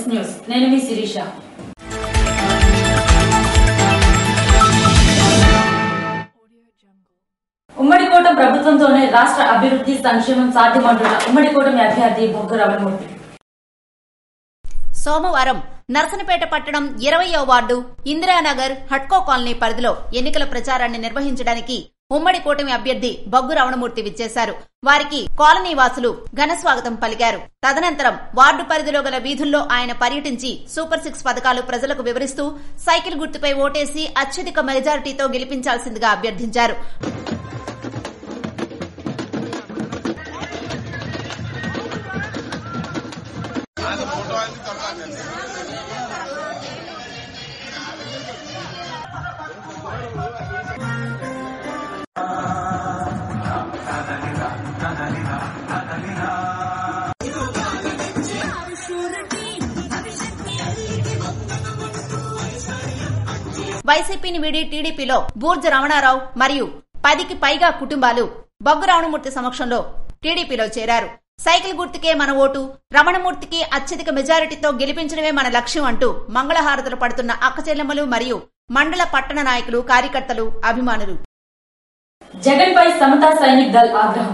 news నేను మీ శిరీష ఉమ్మడి కూటమి ప్రభుత్వంతోనే రాష్ట్ర అభివృద్ధి సంక్షేమం సాధ్యమంటున్న ఉమ్మడి కూటమి అభ్యర్థి బొగ్గు రమణమూర్తి సోమవారం నర్సనపేట పట్టణం ఇరవయో వార్డు ఇందిరానగర్ హట్కో కాలనీ పరిధిలో ఎన్నికల ప్రచారాన్ని నిర్వహించడానికి ఉమ్మడి కూటమి అభ్యర్థి బొగ్గు రమణమూర్తి విచ్చేశారు వారికి కాలనీ వాసులు ఘన స్వాగతం పలికారు తదనంతరం వార్డు పరిధిలో గల వీధుల్లో ఆయన పర్యటించి సూపర్ సిక్స్ పథకాలు ప్రజలకు వివరిస్తూ సైకిల్ గుర్తుపై ఓటేసి అత్యధిక మెజారిటీతో గెలిపించాల్సిందిగా అభ్యర్థించారు వైసీపీని వీడి టీడీపీలో బూర్జ రమణారావు మరియు పదికి పైగా కుటుంబాలు బొగ్గు రమణమూర్తి సమక్షంలో టీడీపీలో చేరారు సైకిల్ గుర్తుకే మన ఓటు రమణమూర్తికి అత్యధిక మెజారిటీతో గెలిపించడమే మన లక్ష్యం అంటూ మంగళహారతులు పడుతున్న అక్కచెల్లెమ్మలు మరియు మండల పట్టణ నాయకులు కార్యకర్తలు అభిమానులు జగన్ పై సమతా సైనిక్ దళ్ ఆగ్రహం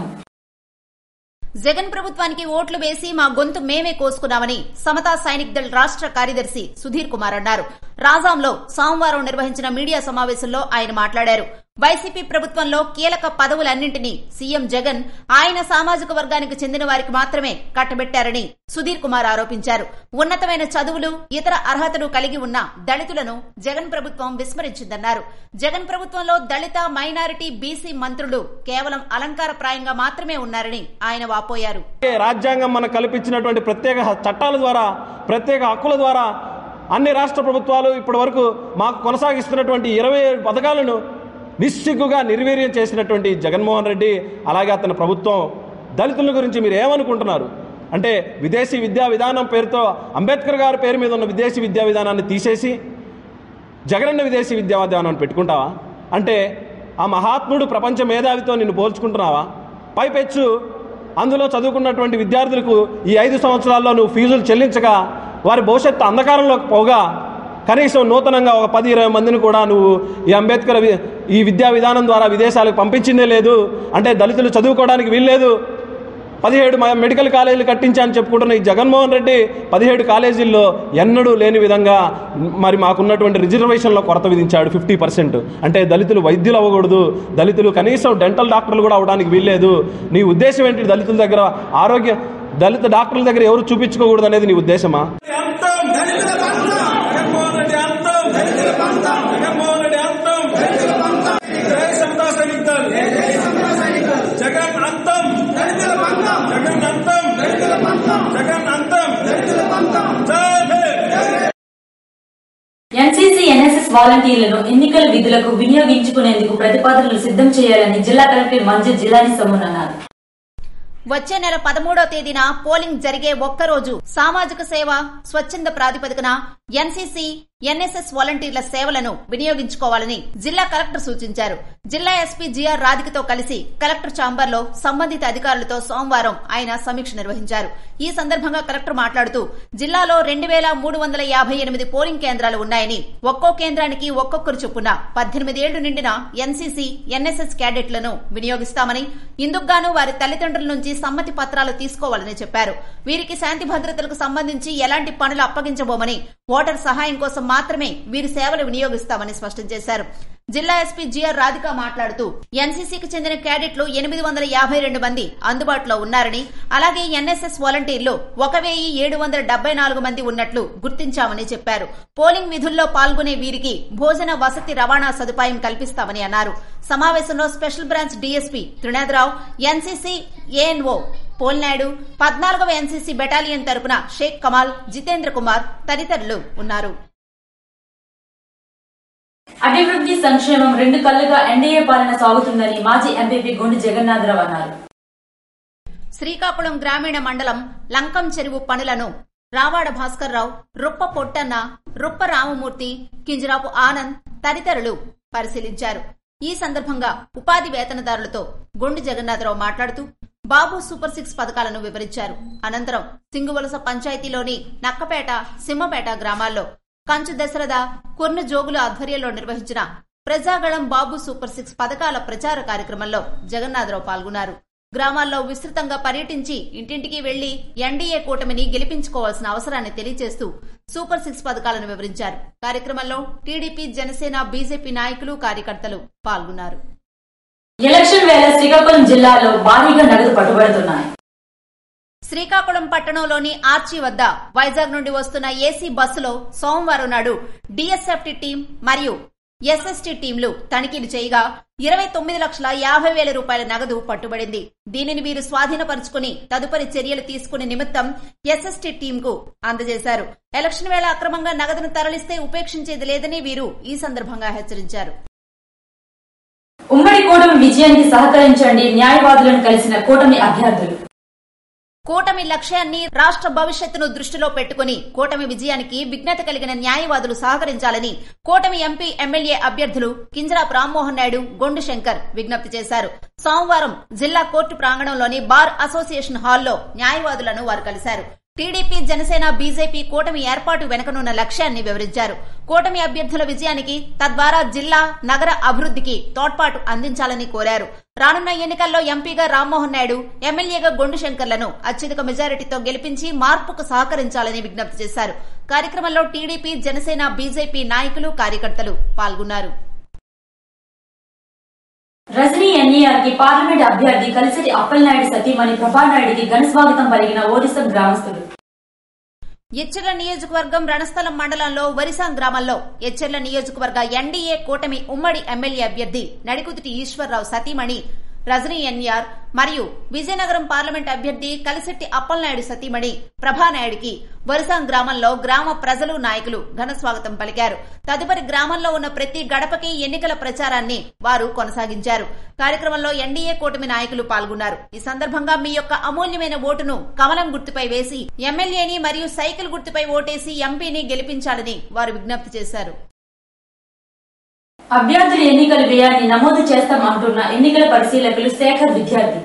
జగన్ ప్రభుత్వానికి ఓట్లు వేసి మా గొంతు మేమే కోసుకున్నామని సమతా సైనిక్ దళ్ రాష్ట్ర కార్యదర్శి సుధీర్ కుమార్ అన్నారు రాజాంలో సోమవారం నిర్వహించిన మీడియా సమావేశంలో ఆయన మాట్లాడారు వైసీపీ ప్రభుత్వంలో కీలక పదవులన్నింటినీ సీఎం జగన్ ఆయన సామాజిక వర్గానికి చెందిన వారికి మాత్రమే కట్టబెట్టారని సుధీర్ కుమార్ ఆరోపించారు ఉన్నతమైన చదువులు ఇతర అర్హతలు కలిగి ఉన్న దళితులను జగన్ ప్రభుత్వం విస్మరించిందన్నారు జగన్ ప్రభుత్వంలో దళిత మైనారిటీ బీసీ మంత్రులు కేవలం అలంకారప్రాయంగా మాత్రమే ఉన్నారని ఆయన వాపోయారు రాజ్యాంగం మనకు కల్పించినటువంటి ప్రత్యేక చట్టాల ద్వారా ప్రత్యేక హక్కుల ద్వారా అన్ని రాష్ట్ర ప్రభుత్వాలు ఇప్పటి వరకు మాకు కొనసాగిస్తున్నటువంటి ఇరవై ఏడు పథకాలను నిస్సిగ్గుగా నిర్వీర్యం చేసినటువంటి జగన్మోహన్ రెడ్డి అలాగే అతని ప్రభుత్వం దళితుల గురించి మీరు ఏమనుకుంటున్నారు అంటే విదేశీ విద్యా విధానం పేరుతో అంబేద్కర్ గారి పేరు మీద ఉన్న విదేశీ విద్యా విధానాన్ని తీసేసి జగనన్న విదేశీ విద్యా విధానాన్ని పెట్టుకుంటావా అంటే ఆ మహాత్ముడు ప్రపంచ మేధావితో నిన్ను పోల్చుకుంటున్నావా పైపెచ్చు అందులో చదువుకున్నటువంటి విద్యార్థులకు ఈ ఐదు సంవత్సరాల్లో నువ్వు ఫీజులు చెల్లించగా వారి భవిష్యత్తు అంధకారంలోకి పోగా కనీసం నూతనంగా ఒక పది ఇరవై మందిని కూడా నువ్వు ఈ అంబేద్కర్ వి- ఈ విద్యా విధానం ద్వారా విదేశాలకు పంపించిందే లేదు అంటే దళితులు చదువుకోవడానికి వీల్లేదు పదిహేడు మ- మెడికల్ కాలేజీలు కట్టించాలని చెప్పుకుంటున్న ఈ జగన్మోహన్ రెడ్డి పదిహేడు కాలేజీల్లో ఎన్నడూ లేని విధంగా మరి మాకున్నటువంటి రిజర్వేషన్లో కొరత విధించాడు ఫిఫ్టీ పర్సెంట్ అంటే దళితులు వైద్యులు అవ్వకూడదు దళితులు కనీసం డెంటల్ డాక్టర్లు కూడా అవడానికి వీల్లేదు నీ ఉద్దేశం ఏంటి దళితుల దగ్గర ఆరోగ్య దళిత డాక్టర్ల దగ్గర ఎవరు చూపించుకోకూడదు అనేది నీ ఉద్దేశమా అంతం జగన్మోహన్ రెడ్డి అంతం జగన్మోహన్ రెడ్డి అంతం జై సమతా సైనిక్ దళ్ జగన్ అంతం జగన్ అంతం జగన్ అంతం జై భీమ్ ఎన్సీసీ ఎన్ఎస్ఎస్ వాలంటీర్లను ఎన్నికల విధులకు వినియోగించుకునేందుకు ప్రతిపాదనలు సిద్ధం చేయాలని జిల్లా కలెక్టర్ మంజు జిల్లాని సమ్మున్ అన్నారు వచ్చే నెల పదమూడో తేదీన పోలింగ్ జరిగే ఒక్కరోజు సామాజిక సేవ స్వచ్ఛంద ప్రాతిపదికన ఎన్సీసీ ఎన్ఎస్ఎస్ వాలంటీర్ల సేవలను వినియోగించుకోవాలని జిల్లా కలెక్టర్ సూచించారు జిల్లా ఎస్పీ జిఆర్ రాధికతో కలిసి కలెక్టర్ ఛాంబర్ లో సంబంధిత అధికారులతో సోమవారం ఆయన సమీక్ష నిర్వహించారు ఈ సందర్భంగా కలెక్టర్ మాట్లాడుతూ జిల్లాలో రెండు వేల మూడు వందల యాభై ఎనిమిది పోలింగ్ కేంద్రాలు ఉన్నాయని ఒక్కో కేంద్రానికి ఒక్కొక్కరు చొప్పున పద్దెనిమిది ఏళ్లు నిండిన ఎన్సీసీ ఎన్ఎస్ఎస్ క్యాడెట్లను వినియోగిస్తామని ఇందుకుగాను వారి తల్లిదండ్రుల నుంచి సమ్మతి పత్రాలు తీసుకోవాలని చెప్పారు వీరికి శాంతి భద్రతలకు సంబంధించి ఎలాంటి పనులు అప్పగించబోమని ఓటర్ సహాయం కోసం మాత్రమే వీరి సేవలు వినియోగిస్తామని స్పష్టం చేశారు జిల్లా ఎస్పీ జిఆర్ రాధిక మాట్లాడుతూ ఎన్సీసీకి చెందిన క్యాడెట్లు ఎనిమిది వందల యాభై రెండు మంది అందుబాటులో ఉన్నారని అలాగే ఎన్ఎస్ఎస్ వాలంటీర్లు ఒక వెయ్యి ఏడు వందల డెబ్బై నాలుగు మంది ఉన్నట్లు గుర్తించామని చెప్పారు పోలింగ్ విధుల్లో పాల్గొనే వీరికి భోజన వసతి రవాణా సదుపాయం కల్పిస్తామని అన్నారు సమావేశంలో special branch DSP Trinatharao NCC ANO Polnaidu పద్నాలుగవ ఎన్సీసీ బెటాలియన్ తరపున షేక్ కమాల్ జితేంద్ర కుమార్ తదితరులు ఉన్నారు అభివృద్ధి సంక్షేమం రెండు కళ్లుగా ఎన్డీఏ పాలన సాగుతుందని మాజీ ఎంపీపీ గుండు జగన్నాథరావు అన్నారు శ్రీకాకుళం గ్రామీణ మండలం లంకం చెరువు పనులను రావాడ భాస్కర్రావు రుప్ప పొట్టన్న రుప్ప రామమూర్తి కింజరాపు ఆనంద్ తదితరులు పరిశీలించారు ఈ సందర్భంగా ఉపాధి వేతనదారులతో గొండు జగన్నాథరావు మాట్లాడుతూ బాబు సూపర్ సిక్స్ పథకాలను వివరించారు అనంతరం సింగువలస పంచాయతీలోని నక్కపేట సింహపేట గ్రామాల్లో కంచు దశరథ కుర్న జోగుల ఆధ్వర్యంలో నిర్వహించిన ప్రజాగళం బాబు సూపర్ సిక్స్ పథకాల ప్రచార కార్యక్రమంలో జగన్నాథరావు పాల్గొన్నారు గ్రామాల్లో విస్తృతంగా పర్యటించి ఇంటింటికి వెళ్లి ఎన్డీఏ కూటమిని గెలిపించుకోవాల్సిన అవసరాన్ని తెలియజేస్తూ సూపర్ సిక్స్ పథకాలను వివరించారు కార్యక్రమంలో టీడీపీ జనసేన బీజేపీ నాయకులు కార్యకర్తలు పాల్గొన్నారు ఎలక్షన్ వేళ శ్రీకాకుళం జిల్లాలో భారీగా నగదు పట్టుబడుతున్నాయి శ్రీకాకుళం పట్టణంలోని ఆర్చి వద్ద వైజాగ్ నుండి వస్తున్న ఏసీ బస్సులో సోమవారం నాడు డిఎస్ఎఫ్టి టీం మరియు ఎస్ఎస్టీ టీంలు తనిఖీలు చేయగా ఇరవై తొమ్మిది లక్షల యాభై వేల రూపాయల నగదు పట్టుబడింది దీనిని వీరు స్వాధీనపరుచుకుని తదుపరి చర్యలు తీసుకునే నిమిత్తం ఎస్ఎస్టీ టీంకు అందజేశారు ఎలక్షన్ వేళ అక్రమంగా నగదును తరలిస్తే ఉపేక్షించేది లేదని వీరు ఈ సందర్భంగా హెచ్చరించారు ఉమ్మడి కూటమి విజయానికి సహకరించండి న్యాయవాదులను కలిసిన కూటమి అభ్యర్థులు కూటమి లక్ష్యాన్ని రాష్ట్ర భవిష్యత్తును దృష్టిలో పెట్టుకుని కూటమి విజయానికి విఘ్నత కలిగిన న్యాయవాదులు సహకరించాలని కూటమి ఎంపీ ఎమ్మెల్యే అభ్యర్థులు కింజరాపు రామ్మోహన్ నాయుడు గొండు శంకర్ విజ్ఞప్తి చేశారు సోమవారం జిల్లా కోర్టు ప్రాంగణంలోని బార్ అసోసియేషన్ హాల్లో న్యాయవాదులను వారు కలిశారు టీడీపీ జనసేన బీజేపీ కూటమి ఏర్పాటు వెనుకనున్న లక్ష్యాన్ని వివరించారు కూటమి అభ్యర్థుల విజయానికి తద్వారా జిల్లా నగర అభివృద్ధికి తోడ్పాటు అందించాలని కోరారు రానున్న ఎన్నికల్లో ఎంపీగా రామ్మోహన్ నాయుడు ఎమ్మెల్యేగా గొండు శంకర్లను అత్యధిక మెజారిటీతో గెలిపించి మార్పుకు సహకరించాలని విజ్ఞప్తి చేశారు కార్యక్రమంలో టీడీపీ జనసేన బీజేపీ నాయకులు కార్యకర్తలు పాల్గొన్నారు రజనీ ఎన్ఈఆర్ కి పార్లమెంట్ అభ్యర్థి కలిసిటి అప్పలనాయుడు సతీమణి ప్రభానాయుడికి ఘన స్వాగతం పలికిన ఓడిసం గ్రామస్తులు ఎచ్చెర్ల నియోజకవర్గం రణస్థలం మండలంలో వరిసాం గ్రామంలో ఎచ్చెర్ల నియోజకవర్గ ఎన్డీఏ కూటమి ఉమ్మడి ఎమ్మెల్యే అభ్యర్థి నడికుదిటి ఈశ్వర్రావు సతీమణి రజనీ ఎన్ఆర్ మరియు విజయనగరం పార్లమెంట్ అభ్యర్థి కలిశెట్టి అప్పలనాయుడు సతీమణి ప్రభానాయుడికి వరిసాం గ్రామంలో గ్రామ ప్రజలు నాయకులు ఘన స్వాగతం పలికారు తదుపరి గ్రామంలో ఉన్న ప్రతి గడపకి ఎన్నికల ప్రచారాన్ని వారు కొనసాగించారు కార్యక్రమంలో ఎన్డీఏ కూటమి నాయకులు పాల్గొన్నారు ఈ సందర్భంగా మీ యొక్క అమూల్యమైన ఓటును కమలం గుర్తుపై వేసి ఎమ్మెల్యేని మరియు సైకిల్ గుర్తుపై ఓటేసి ఎంపీని గెలిపించాలని వారు విజ్ఞప్తి చేశారు అభ్యర్థులు ఎన్నికల వ్యయాన్ని నమోదు చేస్తామంటున్న ఎన్నికల పరిశీలకులు శేఖర్ విద్యార్థి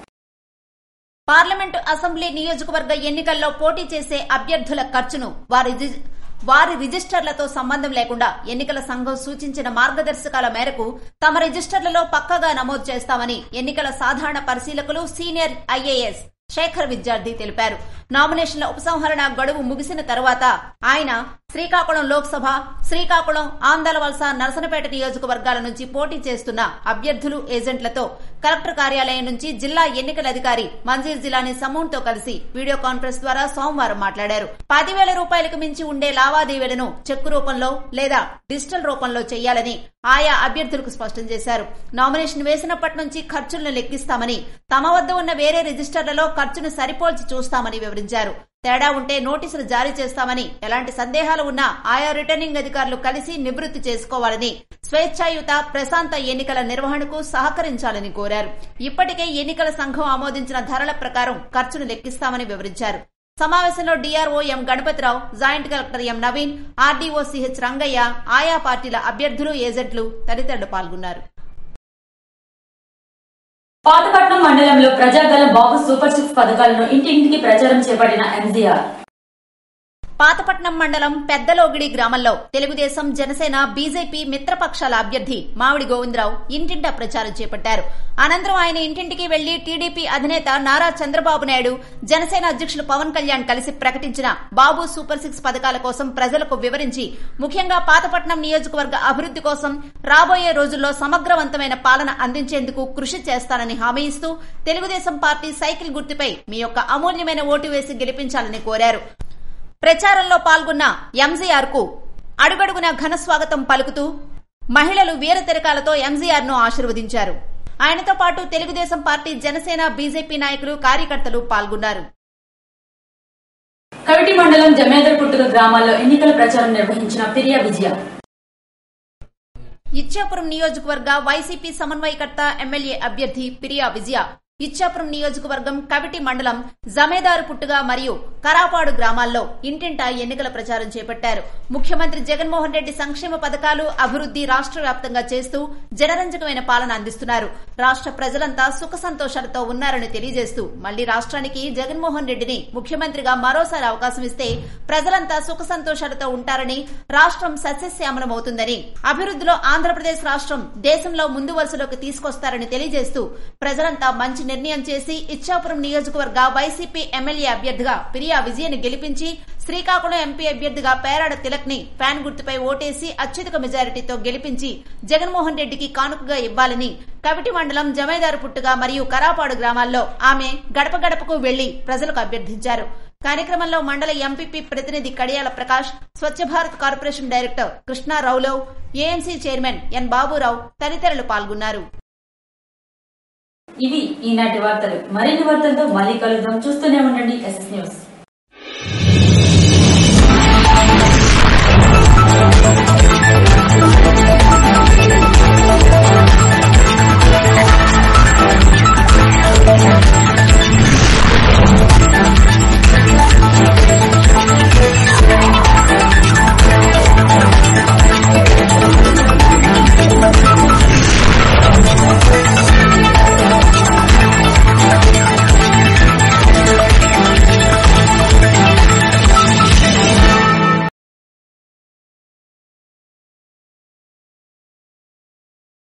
పార్లమెంటు అసెంబ్లీ నియోజకవర్గ ఎన్నికల్లో పోటీ చేసే అభ్యర్థుల ఖర్చును వారి రిజి- వారి రిజిస్టర్లతో సంబంధం లేకుండా ఎన్నికల సంఘం సూచించిన మార్గదర్శకాల మేరకు తమ రిజిస్టర్లలో పక్కగా నమోదు చేస్తామని ఎన్నికల సాధారణ పరిశీలకులు సీనియర్ ఐఏఎస్ శేఖర్ విద్యార్థి తెలిపారు నామినేషన్ల ఉపసంహరణ గడువు ముగిసిన తర్వాత ఆయన శ్రీకాకుళం లోక్సభ శ్రీకాకుళం ఆందలవలస నరసనపేట నియోజకవర్గాల నుంచి పోటీ చేస్తున్న అభ్యర్థులు ఏజెంట్లతో కలెక్టర్ కార్యాలయం నుంచి జిల్లా ఎన్నికల అధికారి మంజీర్ జిలానీ సమూహంతో కలిసి వీడియో కాన్ఫరెన్స్ ద్వారా సోమవారం మాట్లాడారు పదివేల రూపాయలకు మించి ఉండే లావాదేవీలను చెక్కు రూపంలో లేదా డిజిటల్ రూపంలో చేయాలని ఆయా అభ్యర్థులకు స్పష్టం చేశారు నామినేషన్ వేసినప్పటి నుంచి ఖర్చులను లెక్కిస్తామని తమ వద్ద ఉన్న వేరే రిజిస్టర్లలో ఖర్చును సరిపోల్చి చూస్తామని వివరించారు తేడా ఉంటే నోటీసులు జారీ చేస్తామని ఎలాంటి సందేహాలు ఉన్నా ఆయా రిటర్నింగ్ అధికారులు కలిసి నివృత్తి చేసుకోవాలని స్వేచ్ఛాయుత ప్రశాంత ఎన్నికల నిర్వహణకు సహకరించాలని కోరారు ఇప్పటికే ఎన్నికల సంఘం ఆమోదించిన ధరల ప్రకారం ఖర్చును లెక్కిస్తామని వివరించారు సమావేశంలో DRO M Ganapathirao joint collector M Naveen RDO CH Rangaiah ఆయా పార్టీల అభ్యర్థులు ఏజెంట్లు తదితరులు పాల్గొన్నారు పాతపట్నం మండలంలో ప్రజాగలం బాబు సూపర్ సిక్స్ పథకాలను ఇంటింటికి ప్రచారం చేపట్టిన ఎంజీఆర్ పాతపట్నం మండలం పెద్దలోగిడి గ్రామంలో తెలుగుదేశం జనసేన బీజేపీ మిత్రపక్షాల అభ్యర్థి మామిడి గోవిందరావు ఇంటింటా ప్రచారం చేపట్టారు అనంతరం ఆయన ఇంటింటికి వెళ్లి టీడీపీ అధినేత నారా చంద్రబాబు నాయుడు జనసేన అధ్యక్షులు పవన్ కళ్యాణ్ కలిసి ప్రకటించిన బాబు సూపర్ సిక్స్ పథకాల కోసం ప్రజలకు వివరించి ముఖ్యంగా పాతపట్నం నియోజకవర్గ అభివృద్ది కోసం రాబోయే రోజుల్లో సమగ్రవంతమైన పాలన అందించేందుకు కృషి చేస్తానని హామీ ఇస్తూ తెలుగుదేశం పార్టీ సైకిల్ గుర్తుపై మీ యొక్క అమూల్యమైన ఓటు వేసి గెలిపించాలని కోరారు ప్రచారంలో పాల్గొన్న ఎంజీఆర్ కు అడుగడుగున ఘన స్వాగతం పలుకుతూ మహిళలు వీర తిరకాలతో ఎంజీఆర్ ను ఆశీర్వదించారు ఆయనతో పాటు తెలుగుదేశం పార్టీ జనసేన బీజేపీ నాయకులు కార్యకర్తలు పాల్గొన్నారు కవిటి మండలం జమేదర్ పుట్టుక గ్రామాల్లో ఎన్నికల ప్రచారం నిర్వహించిన పిరియా విజయ ఇచ్చాపురం నియోజకవర్గ వైసీపీ సమన్వయకర్త ఎమ్మెల్యే అభ్యర్థి పిరియా విజయ ఇచ్చాపురం నియోజకవర్గం కవిటి మండలం జమేదారు పుట్టుగా మరియు కరాపాడు గ్రామాల్లో ఇంటింటా ఎన్నికల ప్రచారం చేపట్టారు ముఖ్యమంత్రి జగన్మోహన్ రెడ్డి సంక్షేమ పథకాలు అభివృద్ది రాష్ట్ర వ్యాప్తంగా చేస్తూ జనరంజకమైన పాలన అందిస్తున్నారు రాష్ట్ర ప్రజలంతా సుఖ సంతోషాలతో ఉన్నారని తెలియజేస్తూ మళ్లీ రాష్ట్రానికి జగన్మోహన్ రెడ్డిని ముఖ్యమంత్రిగా మరోసారి అవకాశం ఇస్తే ప్రజలంతా సుఖ సంతోషాలతో ఉంటారని రాష్ట్రం సస్యశ్యామలమవుతుందని అభివృద్దిలో ఆంధ్రప్రదేశ్ రాష్ట్రం దేశంలో ముందు వరుసలోకి తీసుకొస్తారని తెలియజేస్తూ ప్రజలంతా మంచి నిర్ణయం చేసి ఇచ్చాపురం నియోజకవర్గ వైసీపీ ఎమ్మెల్యే అభ్యర్థిగా పిరియా విజయను గెలిపించి శ్రీకాకుళం ఎంపీ అభ్యర్థిగా పేరాడ తిలక్ ని ఫ్యాన్ గుర్తుపై ఓటేసి అత్యధిక మెజారిటీతో గెలిపించి జగన్మోహన్ రెడ్డికి కానుకగా ఇవ్వాలని కవిటి మండలం జమైదారు పుట్టుగా మరియు కరాపాడు గ్రామాల్లో ఆమె గడప గడపకు వెళ్లి ప్రజలకు అభ్యర్థించారు కార్యక్రమంలో మండల ఎంపీపీ ప్రతినిధి కడియాల ప్రకాష్ స్వచ్ఛ భారత్ కార్పొరేషన్ డైరెక్టర్ కృష్ణారావులో ఏఎంసీ చైర్మన్ ఎన్ బాబురావు తదితరులు పాల్గొన్నారు ఇవి ఈనాటి వార్తలు మరిన్ని వార్తలతో మళ్ళీ కలుద్దాం చూస్తూనే ఉండండి ఎస్ఎస్ న్యూస్